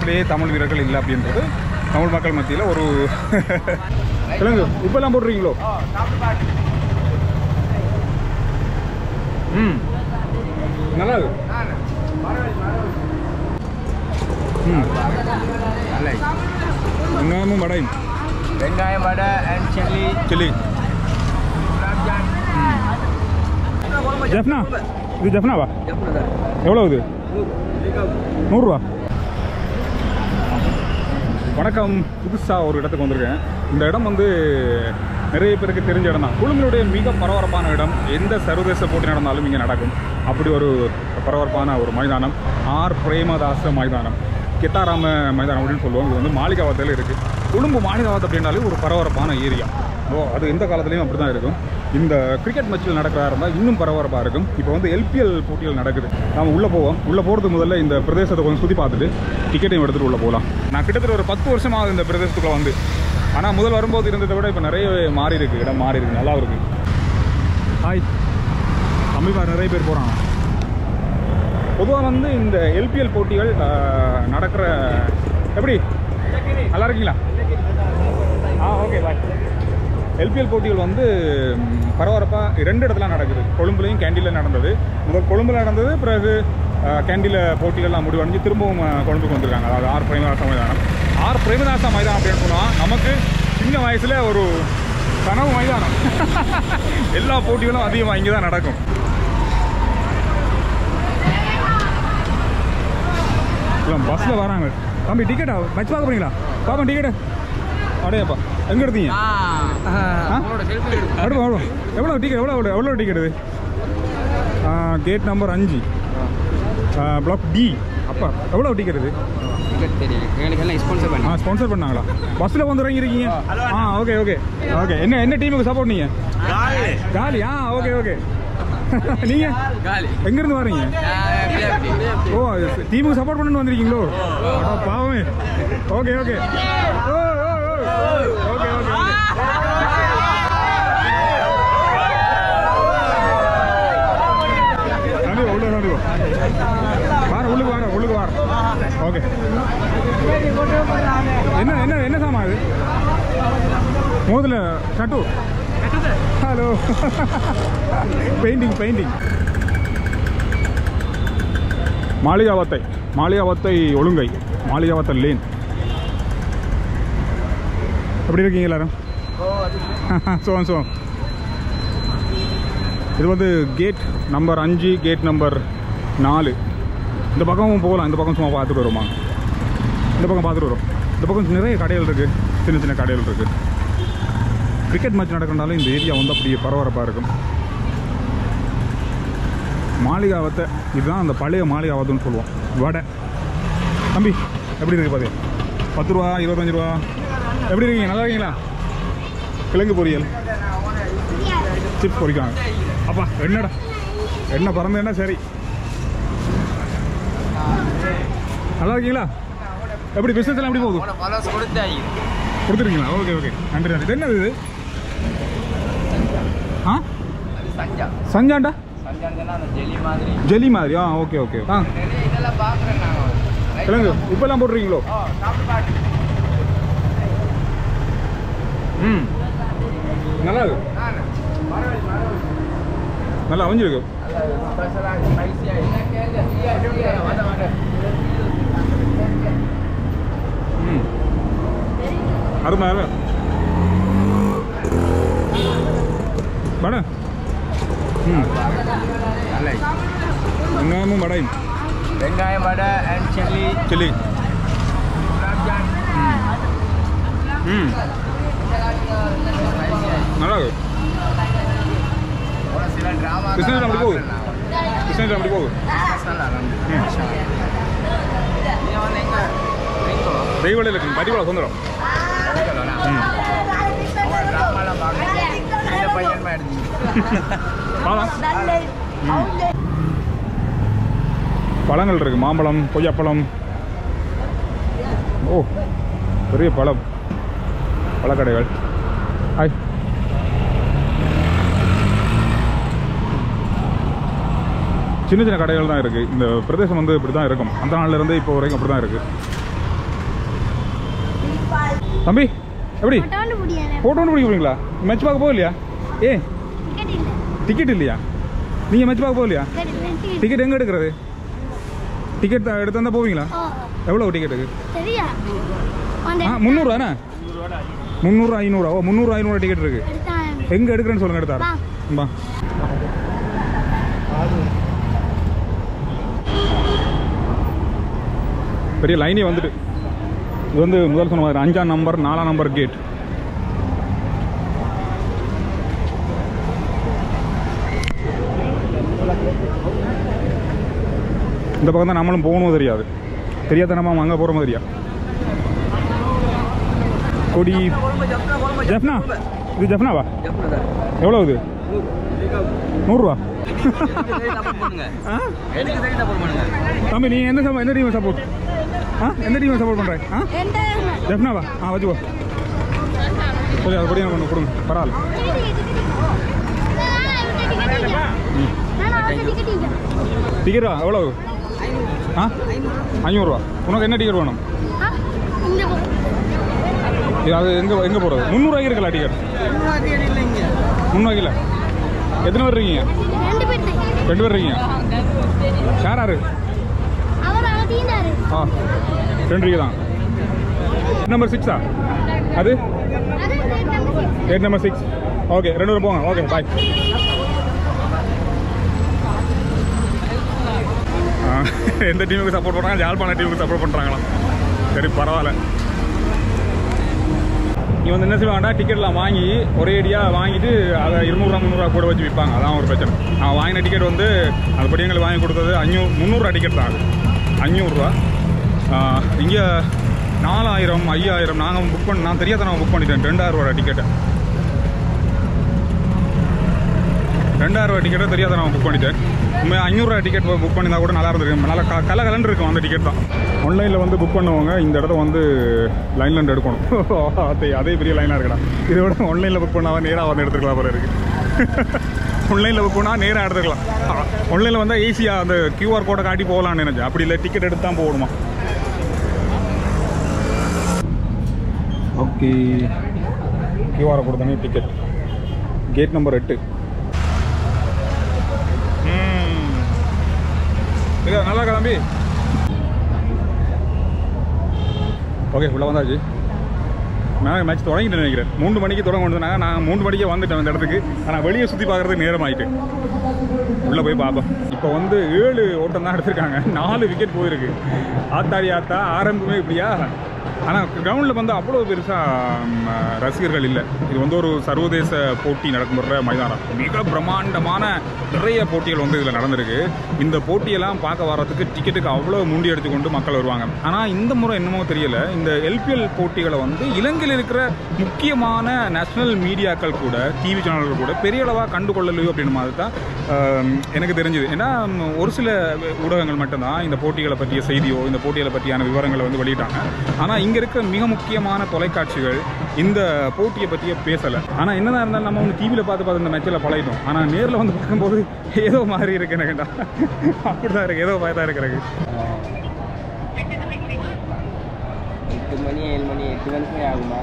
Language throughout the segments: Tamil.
பிரதேசத்திலேயே தமிழ் வீரர்கள் இல்லை அப்படின்றது தமிழ் மக்கள் மத்தியில் ஒரு கிழங்கு உப்பெல்லாம் போடுறீங்களோ ம் நல்லா இருக்கு ம் வெங்காயமும் வடையும் வெங்காயம் வடை அண்ட் சில்லி சில்லி ஜெஃப்னா இது ஜெஃப்னாவா எவ்வளோ இது நூறுரூவா வணக்கம் புதுசாக ஒரு இடத்துக்கு வந்திருக்கேன் இந்த இடம் வந்து நிறைய பேருக்கு தெரிஞ்ச இடம் தான் கொழும்பினுடைய மிக பரபரப்பான இடம் எந்த சர்வதேச போட்டி நடந்தாலும் இங்கே நடக்கும் அப்படி ஒரு பரபரப்பான ஒரு மைதானம் ஆர் பிரேமதாச மைதானம் கெத்தாராம மைதானம் அப்படின்னு சொல்லுவோம் இது வந்து மாளிகாவத்தில் இருக்குது கொழும்பு மாளிகாவத் அப்படின்னாலே ஒரு பரபரப்பான ஏரியா ஓ அது எந்த காலத்துலேயும் அப்படி தான் இருக்கும் இந்த கிரிக்கெட் மேட்ச்சில் நடக்கிறதா இருந்தால் இன்னும் பரபரப்பாக இருக்கும் இப்போ வந்து எல்பிஎல் போட்டிகள் நடக்குது நாம் உள்ளே போவோம் உள்ளே போகிறதுக்கு முதல்ல இந்த பிரதேசத்தை கொஞ்சம் சுற்றி பார்த்துட்டு டிக்கெட்டையும் எடுத்துகிட்டு உள்ளே போகலாம் நான் கிட்டத்தட்ட ஒரு பத்து வருஷமாக இந்த பிரதேசத்துக்குள்ள வந்து ஆனால் முதல் வரும்போது இருந்ததை விட இப்போ நிறைய மாறி இருக்கு இடம் மாறி இருக்கு நல்லா இருக்கு ஹாய் தம்பிமார் நிறைய பேர் போகிறாங்க பொதுவாக வந்து இந்த எல்பிஎல் போட்டிகள் ஆஹ், நடக்கிற எப்படி நல்லா இருக்கீங்களா ஆ ஓகே பாய் எல்பிஎல் போட்டிகள் வந்து பரபரப்பாக ரெண்டு இடத்துல நடக்குது கொழும்புலையும் கேண்டியில் நடந்தது முதல் கொழும்புல நடந்தது பிறகு கேண்டியில் போட்டிகள்லாம் முடிவடைஞ்சு திரும்பவும் அஹ், கொழும்புக்கு வந்திருக்காங்க அதாவது ஆர் பிரேமதாச மைதானம் ஆர் பிரேமதாச மைதானம் அப்படின்னு சொன்னால் நமக்கு சின்ன வயசில் ஒரு கனவு மைதானம் எல்லா போட்டிகளும் அதிகமாக இங்கே தான் நடக்கும் பஸ்ஸில் வராங்க தம்பி டிக்கெட்டா மேட்ச் பார்க்க போறீங்களா பாப்பா டிக்கெட்டு அடையப்பா எங்கே எடுத்தீங்க அடுப்பா அடுப்பா எவ்வளோ டிக்கெட் எவ்வளோ எவ்வளோ எவ்வளோ டிக்கெட் இது கேட் நம்பர் அஞ்சு பிளாக் டி அப்பா எவ்வளோ டிக்கெட் இது எங்களுக்கு எல்லாம் ஸ்பான்சர் ஆ ஸ்பான்சர் பண்ணாங்களா பஸ்ஸில் வந்து இறங்கியிருக்கீங்க ஆ ஓகே ஓகே ஓகே என்ன என்ன டீமுக்கு சப்போர்ட் நீங்கள் காலி ஆ ஓகே ஓகே நீங்கள் காலி எங்கேருந்து வரீங்க ஓ டீமுக்கு சப்போர்ட் பண்ணு வந்திருக்கீங்களோ அட பாவமே ஓகே ஓகே ஓ ஓ ஓ ஓகே ஓகே கண்டிப்பா உள்ள கண்டிப்பா வார உள்ளுக்கு வார உள்ளுக்கு வார ஓகே என்ன என்ன என்ன சாமா இது மோதில் டட்டு hello painting painting Maligawatte Maligawatte ஒழுங்கை மாளிகாவத்தை லேன் எப்படி இருக்கீங்க எல்லாரும் சோம் சோம் இது வந்து கேட் நம்பர் அஞ்சு கேட் நம்பர் நாலு இந்த பக்கமும் போகலாம் இந்த பக்கம் சும்மா பார்த்துட்டு வருமா இந்த பக்கம் பார்த்துட்டு வரும் இந்த பக்கம் நிறைய கடைகள் இருக்குது சின்ன சின்ன கடைகள் இருக்குது கிரிக்கெட் மேட்ச் நடக்கிறனால இந்த ஏரியா வந்து அப்படியே பரபரப்பாக இருக்கும் மாளிகாவத்தை இதுதான் அந்த பழைய மாளிகாவத்துன்னு சொல்லுவோம் வடை தம்பி எப்படி இருக்கு பாரு பத்து ரூபா இருபத்தஞ்சு ரூபா எப்படி இருக்கீங்க நல்லா இருக்கீங்களா கிழங்கு பொரியல் சிப்ஸ் பொரிக்காங்க அப்பா என்னடா என்ன பறந்தேன்னா சரி நல்லா இருக்கீங்களா எப்படி பிஸ்னஸ் எல்லாம் எப்படி போகுது பலஸ் கொடுத்தாங்க கொடுத்துருக்கீங்களா ஓகே ஓகே நன்றி நன்றி இது என்னது இது ஆ சஞ்சா சஞ்சாண்டா சஞ்சான்னா அந்த ஜெலி மாதிரி ஜெலி மாதிரி ஆ ஓகே ஓகே ஆ நிறைய இதெல்லாம் பார்க்குறேன் நாங்கள் கிழங்கு உப்பெல்லாம் போடுறீங்களோ ஓ சாப்பிட்டு பாட்டு ம் நல்லா இருக்கு நான் பரவாயில்ல பரவாயில்ல நல்லா அமைஞ்சிருக்கு ஸ்பெஷலாக ஸ்பைசியாக என்ன கேள்வி வர வர ம் அருமை அருமை வடை ம் நல்ல வெங்காயமும் வடையும் வெங்காயம் வடை அண்ட் சில்லி சில்லி குலாப்ஜான் ம் நல்லா இருக்கு ஒரு சில ட்ராமா Business அப்படி போகுது. கிருஷ்ணகிரி அப்படி போகுது நீங்கள் வந்து எங்கே ட்ரிங்கோ தெய்வலையில் இருக்கு பரிவள சுந்தரம் ம் அவங்க ட்ராமாலாம் பார்க்கணும் இந்த பையன் மாதிரி பாலாம் பழங்கள் இருக்கு மாம்பழம் கொய்யாப்பழம் ஓ பெரிய பழம் பழக்கடைகள் ஹாய் சின்ன சின்ன கடைகள் தான் இருக்குது இந்த பிரதேசம் வந்து இப்படி தான் இருக்கும் அந்த நாள்ல இருந்தே இப்போ வரைக்கும் அப்படி தான் இருக்குது தம்பி எப்படி போட்டோன்னு முடியல ஃபோட்டோ ஒன்று பிடிக்க போறீங்களா மேட்ச் பார்க்க போகலையா ஏ டிக்கெட் இல்ல டிக்கெட் இல்லையா நீங்கள் மேட்ச் பார்க்க போகலையா டிக்கெட் இல்ல டிக்கெட் டிக்கெட் எங்கே எடுக்கிறது டிக்கெட் எடுத்து வந்தால் போவீங்களா ஓ எவ்வளோ டிக்கெட்டுக்கு சரியா அந்த ஆ முந்நூறுவாண்ணே முந்நூறு ஐநூறுவா ஓ முந்நூறு ஐநூறு டிக்கெட் இருக்கு எடுத்தான் எங்கே எடுக்கிறேன்னு சொல்லுங்க எடுத்தாரு வா. பா பெரிய லைனே வந்துட்டு இது வந்து முதல் சொன்ன மாதிரி அஞ்சாம் நம்பர் நாலாம் நம்பர் கேட் இந்த பக்கம் தான் நம்மளும் போகணும் தெரியாது தெரியாத நம்ம அங்கே போகிற மாதிரியா கொடி ஜெஃப்னா இது ஜெஃப்னாவா எவ்வளோ இது நூறுரூவா ஆ தம்பி நீ எந்த சப்போ எந்த டீமை சப்போர்ட் ஆ எந்த டீமை சப்போர்ட் பண்ணுற ஆ எந்த ஜெஃப்னாவா ஆ வச்சுக்கோ சரி அது படி எனக்கு ஒன்று கொடுங்க பரவாயில்ல டிக்கெட்டா எவ்வளோ ஆ ஐநூறுரூவா உனக்கு என்ன டிக்கெட் வேணும் இந்த இது அது எங்கே எங்கே போகிறது முந்நூறுவாய்க்கு இருக்கல டிக்கெட் முந்நூறுவாய்க்கு இல்லை எத்தனை பேர் இருக்கீங்க ரெண்டு பேர் தான். ரெண்டு பேர் இருக்கீங்க யார் யாரு அவர் அங்க தீந்தாரு ஆ ரெண்டு இருக்கு தான் நம்பர் சிக்ஸா அது அது நம்ம six. Eight number six okay ரெண்டு பேரும் போங்க ஓகே பாய் எந்த டீமுக்கு சப்போர்ட் பண்ணுறாங்க யாழ்ப்பாண டீமுக்கு சப்போர்ட் பண்ணுறாங்களாம் சரி பரவாயில்ல நீ வந்து என்ன செய்வாங்கடா டிக்கெட்லாம் வாங்கி ஒரே அடியாக வாங்கிட்டு அதை இருநூறுவா முந்நூறுவா கூட வச்சு விற்பாங்க அதான் ஒரு பிரச்சனை நான் வாங்கின டிக்கெட் வந்து அதுபடி எங்களுக்கு வாங்கி கொடுத்தது அஞ்சூ முந்நூறுரூவா டிக்கெட் தான் அது அஞ்சூறுரூவா இங்கே நாலாயிரம் ஐயாயிரம் நாங்கள் புக் பண்ண நான் தெரியாத நான் புக் பண்ணிட்டேன் ரெண்டாயிரம் ரூபா டிக்கெட்டை ரெண்டாயிரம் ரூபா டிக்கெட்டை தெரியாத நான் புக் பண்ணிட்டேன் உண்மையாக ஐநூறுரூவா டிக்கெட் புக் பண்ணியிருந்தா கூட நல்லா இருந்திருக்கு நல்லா க கல கலன்னு இருக்கும் அந்த டிக்கெட் தான் ஆன்லைனில் வந்து புக் பண்ணுவாங்க இந்த இடத்த வந்து லைனில் இருந்து எடுக்கணும் அதே அதே பெரிய லைனாக இருக்கடா இதை விட ஆன்லைனில் புக் பண்ணால் நேராக வந்து எடுத்துக்கலாம் போல இருக்கு ஆன்லைனில் புக் பண்ணால் நேராக எடுத்துக்கலாம் ஆன்லைனில் வந்தால் ஈஸியாக அந்த கியூஆர் கோடை காட்டி போகலான்னு நினைச்சேன் அப்படி இல்லை டிக்கெட் எடுத்து தான் போகணுமா ஓகே கியூஆரை கொடுத்தனே டிக்கெட் கேட் நம்பர் எட்டு ம். இல்ல, நல்லா கிளம்பி ஓகே உள்ள வந்தாச்சு நான் மேட்ச் தொடங்கிட்டு நினைக்கிறேன் மூணு மணிக்கு தொடங்க கொண்டு நான் மூணு மணிக்கே வந்துட்டேன் அந்த இடத்துக்கு ஆனால் வெளியே சுற்றி பார்க்குறதுக்கு நேரம் ஆயிட்டு உள்ளே போய் பார்ப்போம் இப்போ வந்து ஏழு ஓட்டம் தான் எடுத்திருக்காங்க நாலு விக்கெட் போயிருக்கு ஆத்தாடி ஆத்தா ஆரம்பமே இப்படியா ஆனால் கிரவுண்டில் வந்து அவ்வளோ பெருசாக ரசிகர்கள் இல்லை இது வந்து ஒரு சர்வதேச போட்டி நடக்கும்போற மைதானம் மிக பிரம்மாண்டமான நிறைய போட்டிகள் வந்து இதில் நடந்திருக்கு இந்த போட்டியெல்லாம் பார்க்க வர்றதுக்கு டிக்கெட்டுக்கு அவ்வளோ முண்டி எடுத்துக்கொண்டு மக்கள் வருவாங்க ஆனால் இந்த முறை என்னமோ தெரியல இந்த எல்பிஎல் போட்டிகளை வந்து இலங்கையில் இருக்கிற முக்கியமான நேஷனல் மீடியாக்கள் கூட டிவி சேனல்கள் கூட பெரிய அளவாக கண்டுகொள்ளலையோ அப்படின்னு மாதிரி தான் ஆம், எனக்கு தெரிஞ்சுது ஏன்னா ம், ஒரு சில ஊடகங்கள் மட்டும்தான் இந்த போட்டிகளை பற்றிய செய்தியோ இந்த போட்டிகளை பற்றியான விவரங்களை வந்து வெளியிட்டாங்க ஆனால் இங்கே இருக்கிற மிக முக்கியமான தொலைக்காட்சிகள் இந்த போட்டியை பற்றியே பேசலை ஆனால் என்னதான் இருந்தாலும் நம்ம வந்து டிவியில் பார்த்து பார்த்து இந்த மேட்சில் பழகிட்டோம் ஆனால் நேரில் வந்து பார்க்கும்போது ஏதோ மாதிரி இருக்கு எனக்குடா அப்படி தான் இருக்கு ஏதோ மாதிரி தான் இருக்கு எனக்கு எட்டு மணி ஏழு மணி எட்டு மணிக்கு ஆகுமா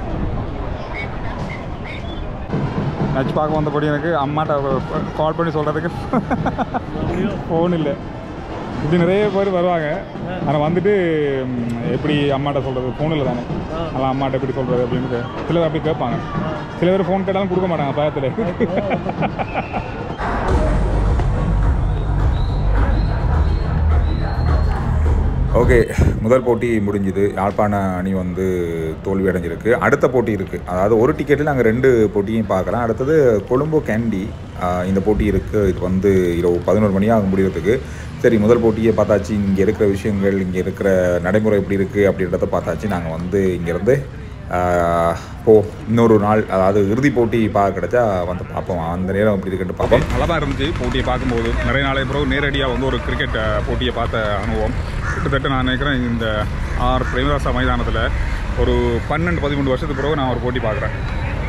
மேட்ச் பார்க்க வந்தபடி எனக்கு அம்மாட்ட கால் பண்ணி சொல்கிறதுக்கு ஃபோன் இல்லை இப்படி நிறைய பேர் வருவாங்க ஆனால் வந்துட்டு ம், எப்படி அம்மாட்ட சொல்கிறது ஃபோன் இல்லை தானே அதெல்லாம் அம்மாட்ட எப்படி சொல்கிறது அப்படின்னு சில பேர் அப்படி கேட்பாங்க சில பேர் ஃபோன் கேட்டாலும் கொடுக்க மாட்டாங்க பயத்தில் ஓகே முதல் போட்டி முடிஞ்சுது யாழ்ப்பாண அணி வந்து தோல்வி அடைஞ்சிருக்கு அடுத்த போட்டி இருக்குது அதாவது ஒரு டிக்கெட்டில் நாங்கள் ரெண்டு போட்டியும் பார்க்கலாம் அடுத்தது கொழும்பு கேண்டி ஆஹ், இந்த போட்டி இருக்குது இது வந்து இரவு பதினோரு மணி ஆகும் முடியறதுக்கு சரி முதல் போட்டியை பார்த்தாச்சு இங்கே இருக்கிற விஷயங்கள் இங்கே இருக்கிற நடைமுறை எப்படி இருக்குது அப்படின்றத பார்த்தாச்சு நாங்கள் வந்து இங்கேருந்து போ இன்னொரு நாள் அதாவது இறுதிப் போட்டி பார்க்க கிடைச்சா வந்து பார்ப்போம் அந்த நேரம் எப்படி இருக்குன்னு பார்ப்போம் நல்லா தான் இருந்துச்சு போட்டியை பார்க்கும்போது நிறைய நாளைக்கு பிறகு நேரடியாக வந்து ஒரு கிரிக்கெட் அஹ், போட்டியை பார்த்த அனுபவம் கிட்டத்தட்ட நான் நினைக்கிறேன் இந்த ஆர் பிரேமதாசா மைதானத்தில் ஒரு பன்னெண்டு பதிமூணு வருஷத்துக்கு பிறகு நான் ஒரு போட்டி பார்க்குறேன்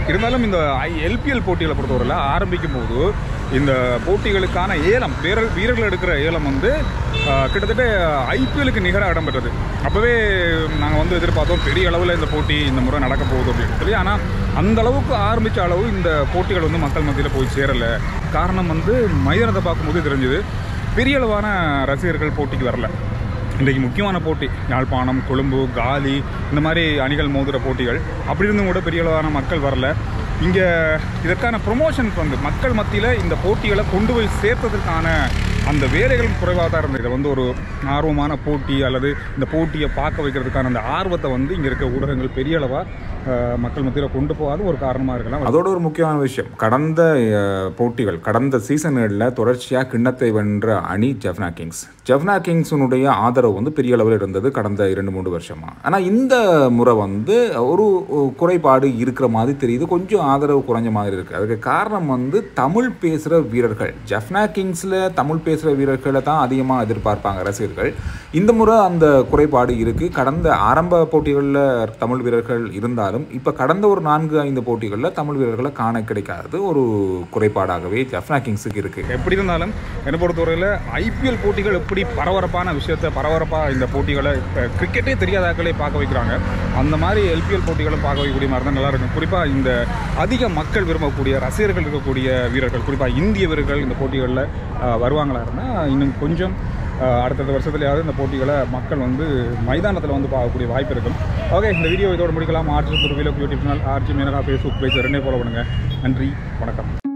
இருந்தாலும் இந்த எல்பிஎல் போட்டிகளை பொறுத்தவரையில் ஆரம்பிக்கும் போது இந்த போட்டிகளுக்கான ஏலம் வீரர் வீரர்கள் எடுக்கிற ஏலம் வந்து ஆஹ், கிட்டத்தட்ட ஐபிஎலுக்கு நிகராக இடம்பெற்றது அப்போவே நாங்கள் வந்து எதிர்பார்த்தோம் பெரிய அளவில் இந்த போட்டி இந்த முறை நடக்க போகுது அப்படின்னு சொல்லி ஆனால் அந்த அளவுக்கு ஆரம்பித்த அளவு இந்த போட்டிகள் வந்து மக்கள் மத்தியில் போய் சேரலை காரணம் வந்து மைதானத்தை பார்க்கும்போது தெரிஞ்சுது பெரிய அளவான ரசிகர்கள் போட்டிக்கு வரல இன்றைக்கு முக்கியமான போட்டி யாழ்ப்பாணம் கொழும்பு காலி இந்த மாதிரி அணிகள் மோதுகிற போட்டிகள் அப்படி இருந்தும் கூட பெரிய அளவான மக்கள் வரல இங்கே இதற்கான ப்ரொமோஷன் வந்து மக்கள் மத்தியில் இந்த போட்டிகளை கொண்டு போய் சேர்த்ததற்கான அந்த வேலைகள் குறைவாக தான் இருந்தது இது வந்து ஒரு ஆர்வமான போட்டி அல்லது இந்த போட்டியை பார்க்க வைக்கிறதுக்கான அந்த ஆர்வத்தை வந்து இங்கே இருக்க ஊடகங்கள் பெரிய அளவாக மக்கள் மத்தியில் கொண்டு போகாத ஒரு காரணமாக இருக்கலாம் அதோட ஒரு முக்கியமான விஷயம் கடந்த அஹ், போட்டிகள் கடந்த சீசன்களில் தொடர்ச்சியாக கிண்ணத்தை வென்ற அணி ஜெஃப்னா கிங்ஸ் ஜெஃப்னா கிங்ஸினுடைய ஆதரவு வந்து பெரிய அளவில் இருந்தது கடந்த இரண்டு மூன்று வருஷமாக ஆனால் இந்த முறை வந்து ஒரு குறைபாடு இருக்கிற மாதிரி தெரியுது கொஞ்சம் ஆதரவு குறைஞ்ச மாதிரி இருக்குது அதுக்கு காரணம் வந்து தமிழ் பேசுகிற வீரர்கள் ஜெஃப்னா கிங்ஸில் தமிழ் பேசுகிற வீரர்களை தான் அதிகமாக எதிர்பார்ப்பாங்க ரசிகர்கள் இந்த முறை அந்த குறைபாடு இருக்குது கடந்த ஆரம்ப போட்டிகளில் தமிழ் வீரர்கள் இருந்தாலும் இப்போ கடந்த ஒரு நான்கு ஐந்து போட்டிகளில் தமிழ் வீரர்களை காண கிடைக்காதது ஒரு குறைபாடாகவே ஜெஃப்னா கிங்ஸுக்கு இருக்குது எப்படி இருந்தாலும் என்னை பொறுத்தவரையில் ஐபிஎல் போட்டிகள் எப்படி பரபரப்பான விஷயத்தை பரபரப்பாக இந்த போட்டிகளை இப்போ கிரிக்கெட்டே தெரியாதாக்களே பார்க்க வைக்கிறாங்க அந்த மாதிரி எல்பிஎல் போட்டிகளும் பார்க்க வைக்கக்கூடிய மாதிரி தான் நல்லா இருக்கும் குறிப்பாக இந்த அதிக மக்கள் விரும்பக்கூடிய ரசிகர்கள் இருக்கக்கூடிய வீரர்கள் குறிப்பாக இந்திய வீரர்கள் இந்த போட்டிகளில் அஹ், வருவாங்களா இருந்தால் இன்னும் கொஞ்சம் அஹ், அடுத்தடுத்த வருஷத்துலையாவது இந்த போட்டிகளை மக்கள் வந்து மைதானத்தில் வந்து பார்க்கக்கூடிய வாய்ப்பு இருக்கும் ஓகே இந்த வீடியோ இதோட முடிக்கலாம் ஆர்ஜி துருவியில் YouTube channel RG Menaka Facebook page ரெண்டே ஃபாலோ பண்ணுங்கள் நன்றி வணக்கம்